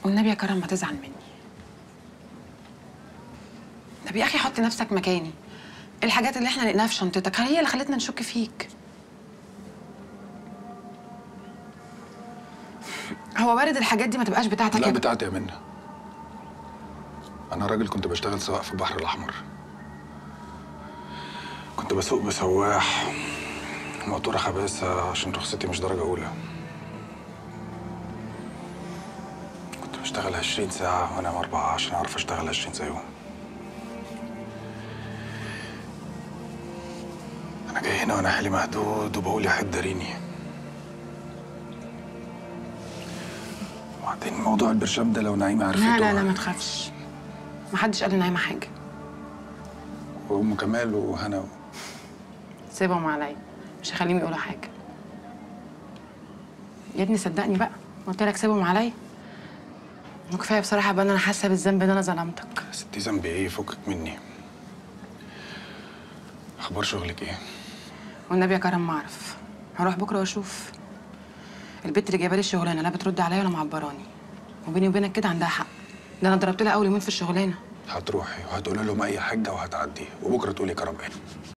والنبي يا كرم ما تزعل مني طب يا اخي حط نفسك مكاني الحاجات اللي احنا لقيناها في شنطتك هي اللي خلتنا نشك فيك هو وارد الحاجات دي ما تبقاش بتاعتك لا يا بتاعتي يا منى انا راجل كنت بشتغل سواق في البحر الاحمر كنت بسوق بسواح مقطورة خباثة عشان رخصتي مش درجة أولى كنت بشتغل عشرين ساعة وأنام أربعة عشان أعرف أشتغل عشرين زيهم أنا جاي هنا وأنا حالي مهدود وبقول يا حد داريني وبعدين موضوع البرشام ده لو نعيمة عرفته لا لا لا ما تخافش ما حدش قال لنايمه حاجه وأم كمال وهنا سيبهم عليا مش هخليهم يقولوا حاجه يا ابني صدقني بقى قلت لك سيبهم عليا وكفايه بصراحه بقى إن انا حاسه بالذنب ان انا ظلمتك يا ستي ذنبي إيه فكك مني أخبار شغلك إيه؟ والنبي يا كرم ما اعرف هروح بكره واشوف البت اللي جايبه لي الشغلانه لا بترد عليا ولا معبراني وبيني وبينك كده عندها حق ده انا ضربت لها اول يومين في الشغلانه هتروحي وهتقولي لهم أي حاجة وهتعدي وبكرة تقولي كرم إيه